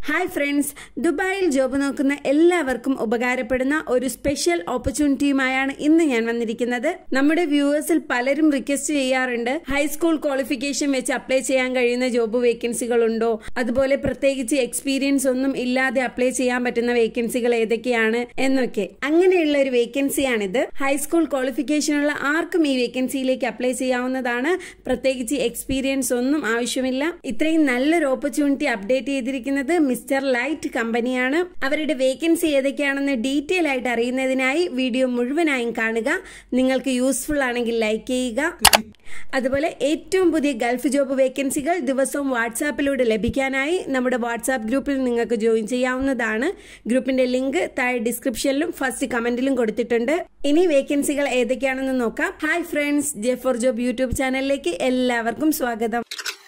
hi friends ദുബായിൽ job നോക്കുന്ന എല്ലാവർക്കും ഉപകാരപ്പെടുന്ന ഒരു സ്പെഷ്യൽ ഓപ്പർച്യൂണിറ്റിയുമായാണ് ഇന്ന് ഞാൻ വന്നിരിക്കുന്നത് നമ്മുടെ വ്യൂവേഴ്സിൽ പലരും റിക്വസ്റ്റ് ചെയ്യാറുണ്ട് ഹൈസ്കൂൾ ക്വാളിഫിക്കേഷൻ വെച്ച് അപ്ലൈ ചെയ്യാൻ കഴിയുന്ന ജോബ് വേക്കൻസികൾ ഉണ്ടോ അതുപോലെ പ്രത്യേകിച്ച് എക്സ്പീരിയൻസ് ഒന്നും ഇല്ലാതെ അപ്ലൈ ചെയ്യാൻ പറ്റുന്ന വേക്കൻസികൾ ഏതൊക്കെയാണ് എന്നൊക്കെ അങ്ങനെയുള്ള ഒരു വേക്കൻസിയാണിത് ഹൈസ്കൂൾ ക്വാളിഫിക്കേഷൻ ഉള്ള ആർക്കും ഈ വേക്കൻസിയിലേക്ക് അപ്ലൈ ചെയ്യാവുന്നതാണ് പ്രത്യേകിച്ച് എക്സ്പീരിയൻസ് ഒന്നും ആവശ്യമില്ല ഇത്രയും നല്ലൊരു ഓപ്പർച്യൂണിറ്റി അപ്ഡേറ്റ് ചെയ്തിരിക്കുന്നത് മിസ്റ്റർ ലൈറ്റ് കമ്പനിയാണ് അവരുടെ വേക്കൻസി ഏതൊക്കെയാണെന്ന് ഡീറ്റെയിൽ ആയിട്ട് അറിയുന്നതിനായി വീഡിയോ മുഴുവനായും കാണുക നിങ്ങൾക്ക് യൂസ്ഫുൾ ആണെങ്കിൽ ലൈക്ക് ചെയ്യുക അതുപോലെ ഏറ്റവും പുതിയ ഗൾഫ് ജോബ് വേക്കൻസികൾ ദിവസവും വാട്സാപ്പിലൂടെ ലഭിക്കാനായി നമ്മുടെ വാട്സാപ്പ് ഗ്രൂപ്പിൽ നിങ്ങൾക്ക് ജോയിൻ ചെയ്യാവുന്നതാണ് ഗ്രൂപ്പിന്റെ ലിങ്ക് താഴെ ഡിസ്ക്രിപ്ഷനിലും ഫസ്റ്റ് കമന്റിലും കൊടുത്തിട്ടുണ്ട് ഇനി വേക്കൻസികൾ ഏതൊക്കെയാണെന്ന് നോക്കാം hi friends J for job YouTube ചാനലിലേക്ക് എല്ലാവർക്കും സ്വാഗതം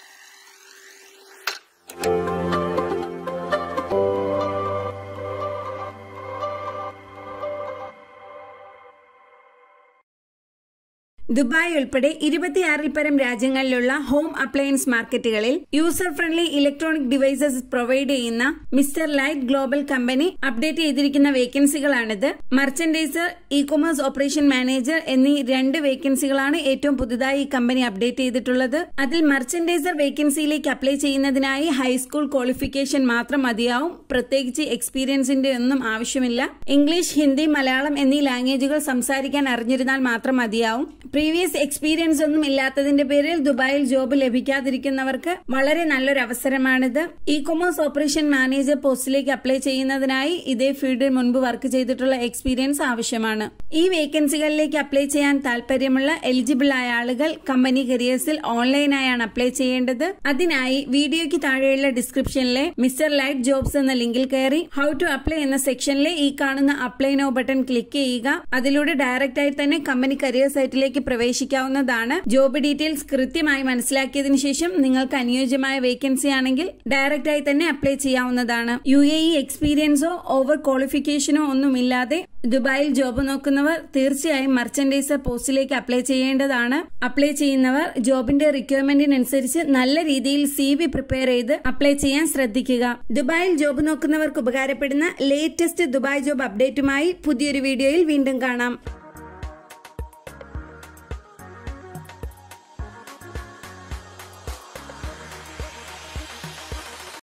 ദുബായ് ഉൾപ്പെടെ ഇരുപത്തിയാറിൽ പരം രാജ്യങ്ങളിലുള്ള ഹോം അപ്ലയൻസ് മാർക്കറ്റുകളിൽ user friendly electronic devices provide ചെയ്യുന്ന mister light global company update ചെയ്തിരിക്കുന്ന വേക്കൻസികളാണിത് merchandiser e commerce operation manager എന്നീ രണ്ട് വേക്കൻസികളാണ് ഏറ്റവും പുതുതായി ഈ കമ്പനി അപ്ഡേറ്റ് ചെയ്തിട്ടുള്ളത് അതിൽ മർച്ചന്റൈസർ വേക്കൻസിയിലേക്ക് അപ്ലൈ ചെയ്യുന്നതിനായി ഹൈസ്കൂൾ ക്വാളിഫിക്കേഷൻ മാത്രം മതിയാവും പ്രത്യേകിച്ച് എക്സ്പീരിയൻസിന്റെ ഒന്നും ആവശ്യമില്ല ഇംഗ്ലീഷ് ഹിന്ദി മലയാളം എന്നീ ലാംഗ്വേജുകൾ സംസാരിക്കാൻ അറിഞ്ഞിരുന്നാൽ മാത്രം മതിയാവും പ്രീവിയസ് എക്സ്പീരിയൻസ് ഒന്നും ഇല്ലാത്തതിന്റെ പേരിൽ ദുബായിൽ ജോബ് ലഭിക്കാതിരിക്കുന്നവർക്ക് വളരെ നല്ലൊരു അവസരമാണിത് ഇ കൊമേഴ്സ് ഓപ്പറേഷൻ മാനേജർ പോസ്റ്റിലേക്ക് അപ്ലൈ ചെയ്യുന്നതിനായി ഇതേ ഫീൽഡിൽ മുൻപ് വർക്ക് ചെയ്തിട്ടുള്ള എക്സ്പീരിയൻസ് ആവശ്യമാണ് ഈ വേക്കൻസികളിലേക്ക് അപ്ലൈ ചെയ്യാൻ താല്പര്യമുള്ള എലിജിബിൾ ആയ ആളുകൾ കമ്പനി കരിയേഴ്സിൽ ഓൺലൈനായാണ് അപ്ലൈ ചെയ്യേണ്ടത് അതിനായി വീഡിയോയ്ക്ക് താഴെയുള്ള ഡിസ്ക്രിപ്ഷനിലെ മിസ്റ്റർ ലൈറ്റ് ജോബ്സ് എന്ന ലിങ്കിൽ കയറി ഹൗ ടു അപ്ലൈ എന്ന സെക്ഷനിലെ ഈ കാണുന്ന അപ്ലൈ നോ ബട്ടൺ ക്ലിക്ക് ചെയ്യുക അതിലൂടെ ഡയറക്റ്റ് ആയി തന്നെ കമ്പനി കരിയർ സൈറ്റിലേക്ക് പ്രവേശിക്കാവുന്നതാണ് ജോബ് ഡീറ്റെയിൽസ് കൃത്യമായി മനസ്സിലാക്കിയതിനു ശേഷം നിങ്ങൾക്ക് അനുയോജ്യമായ വേക്കൻസി ആണെങ്കിൽ ഡയറക്റ്റ് ആയി തന്നെ അപ്ലൈ ചെയ്യാവുന്നതാണ് യു എ ഇ എക്സ്പീരിയൻസോ ഓവർ ക്വാളിഫിക്കേഷനോ ഒന്നുമില്ലാതെ ദുബായിൽ ജോബ് നോക്കുന്നവർ തീർച്ചയായും മർച്ചന്റൈസർ പോസ്റ്റിലേക്ക് അപ്ലൈ ചെയ്യേണ്ടതാണ് അപ്ലൈ ചെയ്യുന്നവർ ജോബിന്റെ റിക്വയർമെന്റിനനുസരിച്ച് നല്ല രീതിയിൽ സി വി പ്രിപ്പയർ ചെയ്ത് അപ്ലൈ ചെയ്യാൻ ശ്രദ്ധിക്കുക ദുബായിൽ ജോബ് നോക്കുന്നവർക്ക് ഉപകാരപ്പെടുന്ന ലേറ്റസ്റ്റ് ദുബായ് ജോബ് അപ്ഡേറ്റുമായി പുതിയൊരു വീഡിയോയിൽ വീണ്ടും കാണാം